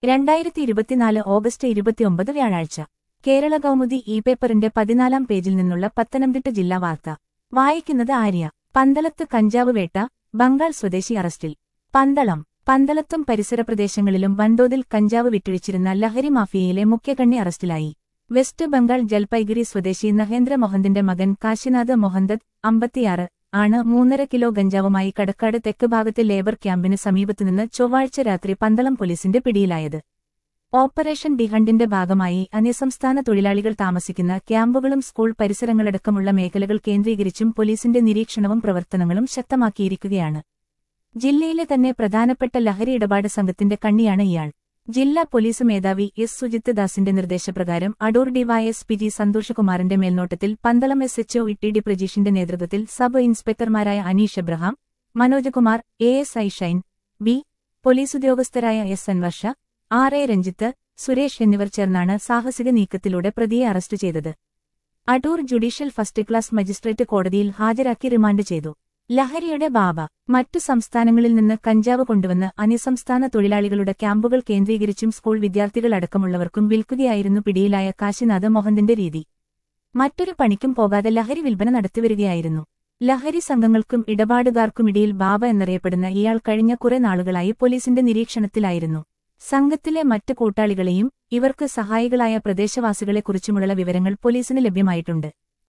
രണ്ടായിരത്തി ഇരുപത്തിനാല് ഓഗസ്റ്റ് ഇരുപത്തിയൊമ്പത് വ്യാഴാഴ്ച കേരള കൗമുദി ഇ പേപ്പറിന്റെ പതിനാലാം പേജിൽ നിന്നുള്ള പത്തനംതിട്ട ജില്ലാ വാർത്ത വായിക്കുന്നത് ആര്യ പന്തളത്ത് കഞ്ചാവ് വേട്ട ബംഗാൾ സ്വദേശി അറസ്റ്റിൽ പന്തളം പന്തളത്തും പരിസര പ്രദേശങ്ങളിലും വൻതോതിൽ കഞ്ചാവ് വിറ്റഴിച്ചിരുന്ന ലഹരി മാഫിയയിലെ മുഖ്യകണ്ണി അറസ്റ്റിലായി വെസ്റ്റ് ബംഗാൾ ജൽപൈഗുരി സ്വദേശി നഹേന്ദ്ര മൊഹന്തിന്റെ മകൻ കാശിനാഥ് മൊഹന്തത് അമ്പത്തിയാറ് ആണ് മൂന്നര കിലോ ഗഞ്ചാവുമായി കടക്കാട് തെക്ക് ഭാഗത്തെ ലേബർ ക്യാമ്പിന് സമീപത്തുനിന്ന് ചൊവ്വാഴ്ച രാത്രി പന്തളം പോലീസിന്റെ പിടിയിലായത് ഓപ്പറേഷൻ ഡിഹണ്ടിന്റെ ഭാഗമായി അന്യസംസ്ഥാന തൊഴിലാളികൾ താമസിക്കുന്ന ക്യാമ്പുകളും സ്കൂൾ പരിസരങ്ങളടക്കമുള്ള മേഖലകൾ കേന്ദ്രീകരിച്ചും പോലീസിന്റെ നിരീക്ഷണവും പ്രവർത്തനങ്ങളും ശക്തമാക്കിയിരിക്കുകയാണ് ജില്ലയിലെ തന്നെ പ്രധാനപ്പെട്ട ലഹരി ഇടപാട് സംഘത്തിന്റെ കണ്ണിയാണ് ഇയാൾ ജില്ലാ പോലീസ് മേധാവി എസ് സുജിത് ദാസിന്റെ നിർദ്ദേശപ്രകാരം അടൂർ ഡിവൈഎസ്പി ജി സന്തോഷകുമാറിന്റെ മേൽനോട്ടത്തിൽ Pandalam S HO E D പ്രജീഷിന്റെ നേതൃത്വത്തിൽ സബ് ഇൻസ്പെക്ടർമാരായ Aneesh Abraham Manojkumar A S I Shine B police ഉദ്യോഗസ്ഥരായ S N Varsha R A Ranjith Suresh എന്നിവർ ചേർന്നാണ് സാഹസിക നീക്കത്തിലൂടെ പ്രതിയെ അറസ്റ്റ് ചെയ്തത് Adoor judicial first class magistrate കോടതിയിൽ ഹാജരാക്കി റിമാൻഡ് ചെയ്തു ലഹരിയുടെ ബാബ മറ്റു സംസ്ഥാനങ്ങളിൽ നിന്ന് കഞ്ചാവ് കൊണ്ടുവന്ന് അന്യസംസ്ഥാന തൊഴിലാളികളുടെ ക്യാമ്പുകൾ കേന്ദ്രീകരിച്ചും സ്കൂൾ വിദ്യാർത്ഥികളടക്കമുള്ളവർക്കും വിൽക്കുകയായിരുന്നു പിടിയിലായ കാശിനാഥ് മോഹന്തിന്റെ രീതി മറ്റൊരു പണിക്കും പോകാതെ ലഹരി വിൽപ്പന നടത്തിവരികയായിരുന്നു ലഹരി സംഘങ്ങൾക്കും ഇടപാടുകാർക്കുമിടയിൽ ബാബ എന്നറിയപ്പെടുന്ന ഇയാൾ കഴിഞ്ഞ കുറെ നാളുകളായി പോലീസിന്റെ നിരീക്ഷണത്തിലായിരുന്നു സംഘത്തിലെ മറ്റ് കൂട്ടാളികളെയും ഇവർക്ക് സഹായികളായ പ്രദേശവാസികളെക്കുറിച്ചുമുള്ള വിവരങ്ങൾ പോലീസിന് ലഭ്യമായിട്ടുണ്ട്